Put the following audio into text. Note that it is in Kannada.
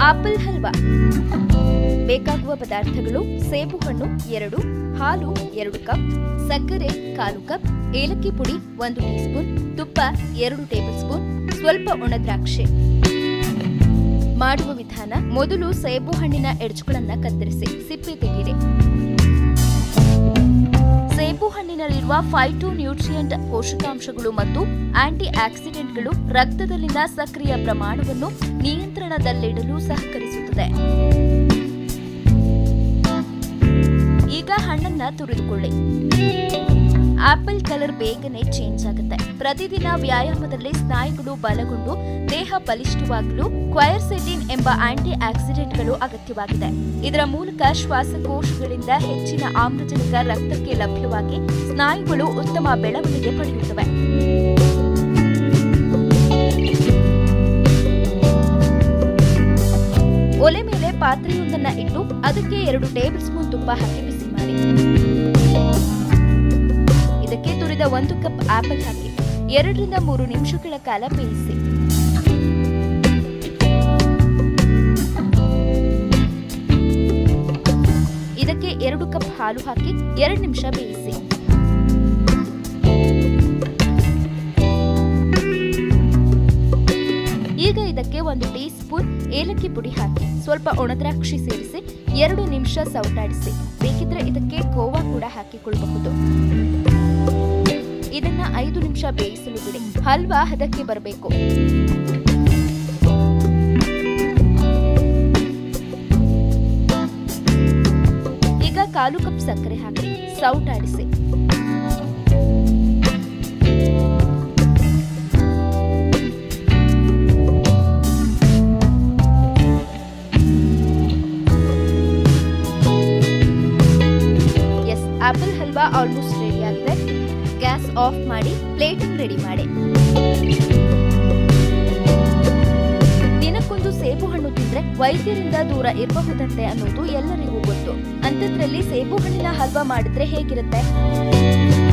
ಆಪಲ್ ಹಲ್ವಾ ಬೇಕಾಗುವ ಪದಾರ್ಥಗಳು ಸೇಬು ಹಣ್ಣು ಎರಡು ಹಾಲು ಎರಡು ಕಪ್ ಸಕ್ಕರೆ ಕಾಲು ಕಪ್ ಏಲಕ್ಕಿ ಪುಡಿ ಒಂದು ಟೀಸ್ಪೂನ್ ತುಪ್ಪ ಎರಡು ಟೇಬಲ್ ಸ್ಪೂನ್ ಸ್ವಲ್ಪ ಒಣ ದ್ರಾಕ್ಷಿ ಮಾಡುವ ವಿಧಾನ ಮೊದಲು ಸೇಬು ಹಣ್ಣಿನ ಎಡ್ಜುಗಳನ್ನ ಕತ್ತರಿಸಿ ಸಿಪ್ಪೆ ತೆಗೆಯಿರಿ ಸೇಬು ಹಣ್ಣಿನಲ್ಲಿರುವ ಫೈಟೋ ನ್ಯೂಟ್ರಿಯೆಂಟ್ ಪೋಷಕಾಂಶಗಳು ಮತ್ತು ಆಂಟಿ ಆಕ್ಸಿಡೆಂಟ್ಗಳು ರಕ್ತದಲ್ಲಿನ ಸಕ್ರಿಯ ಪ್ರಮಾಣವನ್ನು ನಿಯಂತ್ರಣದಲ್ಲಿಡಲು ಸಹಕರಿಸುತ್ತದೆ ಈಗ ಹಣ್ಣನ್ನ ತುರಿದುಕೊಳ್ಳಿ ಆಪಲ್ ಕಲರ್ ಬೇಗನೆ ಚೇಂಜ್ ಆಗುತ್ತೆ ಪ್ರತಿದಿನ ವ್ಯಾಯಾಮದಲ್ಲಿ ಸ್ನಾಯುಗಳು ಬಲಗೊಂಡು ದೇಹ ಬಲಿಷ್ಠವಾಗಲು ಕ್ವಯರ್ಸೆಟಿನ್ ಎಂಬ ಆಂಟಿ ಆಕ್ಸಿಡೆಂಟ್ಗಳು ಅಗತ್ಯವಾಗಿದೆ ಇದರ ಮೂಲಕ ಶ್ವಾಸಕೋಶಗಳಿಂದ ಹೆಚ್ಚಿನ ಆಮ್ಲಜನಕ ರಕ್ತಕ್ಕೆ ಲಭ್ಯವಾಗಿ ಸ್ನಾಯುಗಳು ಉತ್ತಮ ಬೆಳವಣಿಗೆ ಪಡೆಯುತ್ತವೆ ಒಲೆ ಮೇಲೆ ಪಾತ್ರೆಯೊಂದನ್ನ ಇಟ್ಟು ಅದಕ್ಕೆ ಎರಡು ಟೇಬಲ್ ಸ್ಪೂನ್ ತುಪ್ಪ ಹಾಕಿ ಬಿಸಿ ಮಾಡಿ ಇದಕ್ಕೆ ತುರಿದ ಒಂದು ಕಪ್ ಆಪಲ್ ಹಾಕಿ ಎರಡರಿಂದ ಮೂರು ನಿಮಿಷಗಳ ಕಾಲ ಬೇಯಿಸಿ ಇದಕ್ಕೆ ಎರಡು ಕಪ್ ಹಾಲು ಹಾಕಿ ಎರಡು ನಿಮಿಷ ಬೇಯಿಸಿ ಈಗ ಇದಕ್ಕೆ ಒಂದು ಟೀ ಸ್ಪೂನ್ ಏಲಕ್ಕಿ ಪುಡಿ ಹಾಕಿ ಸ್ವಲ್ಪ ಒಣದ್ರಾಕ್ಷಿ ಸೇರಿಸಿ ಎರಡು ನಿಮಿಷ ಸೌಟಾಡಿಸಿ ಬೇಕಿದ್ರೆ ಇದಕ್ಕೆ ಕೋವಾ ಕೂಡ ಹಾಕಿಕೊಳ್ಳಬಹುದು ಇದನ್ನ ಐದು ನಿಮಿಷ ಬೇಯಿಸಲು ಬಿಡಿ ಹಲ್ವಾ ಹದಕ್ಕೆ ಬರಬೇಕು ಈಗ ಕಾಲು ಕಪ್ ಸಕ್ಕರೆ ಹಾಕಿ ಸೌಟಾಡಿಸಿ ಎಸ್ ಆಪಲ್ ಹಲ್ವಾ ಆಲ್ಮೋಸ್ಟ್ ರೆಡಿ ಆಗಿದೆ ಗ್ಯಾಸ್ ಆಫ್ ಮಾಡಿ ಪ್ಲೇಟಿಂಗ್ ರೆಡಿ ಮಾಡಿ ದಿನಕ್ಕೊಂದು ಸೇಬು ಹಣ್ಣು ತಿಂದ್ರೆ ವೈದ್ಯರಿಂದ ದೂರ ಇರಬಹುದಂತೆ ಅನ್ನೋದು ಎಲ್ಲರಿಗೂ ಗೊತ್ತು ಅಂಥದ್ರಲ್ಲಿ ಸೇಬು ಹಣ್ಣಿನ ಹಲ್ವಾ ಮಾಡಿದ್ರೆ ಹೇಗಿರುತ್ತೆ